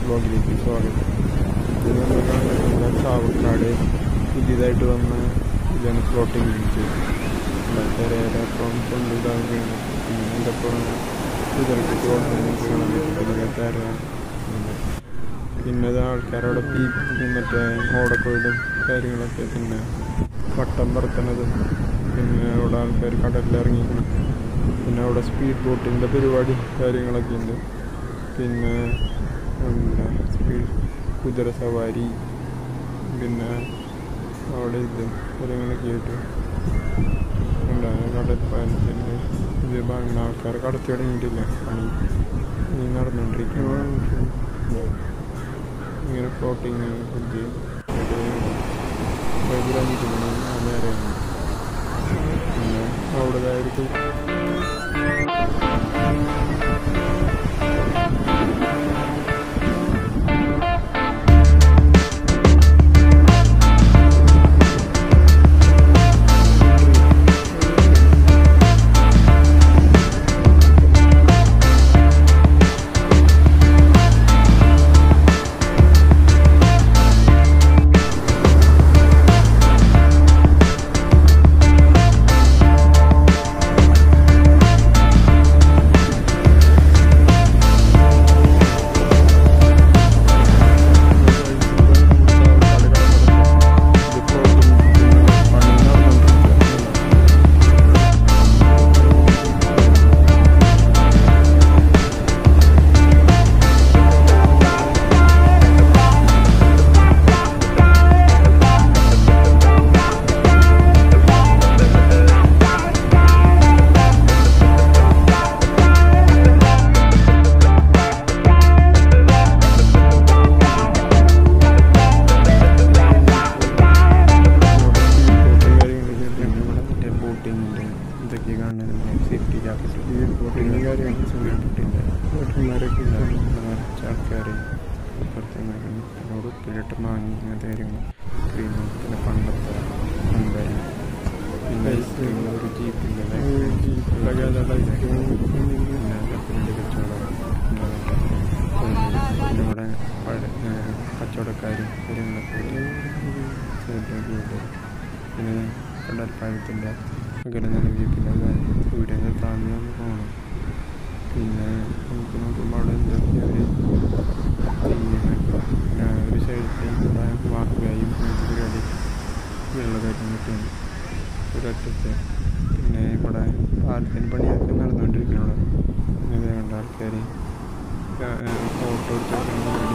ബ്ലോഗിലേക്ക് സ്വാഗതം ഇത് നമ്മൾ കാണുന്നത് ചാവക്കാട് പുതിയതായിട്ട് വന്ന ഇതാണ് ഫ്ലോട്ടിംഗ് ബ്രിഡ്ജ് പെരേര അപ്പം കൊണ്ടിടാൻ എൻ്റെ അപ്പം ഇതൊക്കെ ഫ്ലോട്ടിംഗ് തെര പിന്നെ ഇത് ആൾക്കാരവിടെ പീ മറ്റേ ഓടക്കൊയിലും കാര്യങ്ങളൊക്കെ പിന്നെ വട്ടം പറത്തണതും പിന്നെ അവിടെ ആൾക്കാർ കടലിലിറങ്ങിക്കണം പിന്നെ അവിടെ സ്പീഡ് ബോട്ടിൻ്റെ പരിപാടി കാര്യങ്ങളൊക്കെ ഉണ്ട് പിന്നെ എന്താ സ്പീഡ് കുതിര സവാരി പിന്നെ അവിടെ ഇത് കാര്യങ്ങളൊക്കെ ആയിട്ട് ഉണ്ടാകും കടൽ പാലത്തിൻ്റെ ഇത് വാങ്ങുന്ന ആൾക്കാർ കടത്തി തുടങ്ങിയിട്ടില്ല പണി ഇനി നടന്നുകൊണ്ടിരിക്കുന്നു ഇങ്ങനെ ഫ്ലോട്ടിങ് ഫ്രിഡ്ജ് വൈദ്യുതിക്കുന്നു നേരെയാണ് പിന്നെ അവിടേതായിരിക്കും മറ്റേ ബോട്ടിങ്ങിൻ്റെ ഇതൊക്കെ കാണുന്നത് സേഫ്റ്റി ജാക്കറ്റ് ബോട്ടിങ്ങിൻ്റെ കാര്യങ്ങൾ ബോട്ടിൻ്റെ ബോട്ടന്മാരൊക്കെ നിറച്ച ആൾക്കാർ അപ്പുറത്തെ ഉപ്പിലിട്ട് മാങ്ങി അങ്ങനത്തെ കാര്യങ്ങൾ ക്രീം പിന്നെ പണ്ടത്തെ അമ്പരം പിന്നെ ഐസ്ക്രീം ഒരു ജീപ്പിൻ്റെ പിന്നെ കപ്പലിൻ്റെ കച്ചവടം പിന്നെ ഇവിടെ പഴ- ഏഹ് കച്ചവടക്കാരും കാര്യങ്ങളൊക്കെ സൈഡിലൊക്കെ പിന്നെ കടൽപ്പാലത്തിൻ്റെ അകലെ നല്ല വ്യൂ പിന്നെ സൂര്യനെ താങ്ങി ഒന്ന് പോകണം പിന്നെ നമുക്ക് നോക്കുമ്പോൾ അവിടെ എന്തൊക്കെ അവർ പിന്നെ ഒരു സൈഡിൽ ഇവിടെ വാക്കുകയും പരിപാടി വെള്ള കാര്യങ്ങളൊക്കെയാണ് ഒരറ്റത്ത് പിന്നെ ഇവിടെ പാലത്തിന് പണിയൊക്കെ നടന്നുകൊണ്ടിരിക്കുകയാണ് പിന്നെ കണ്ട ആൾക്കാർ ഫോട്ടോ എടുത്തൊക്കെ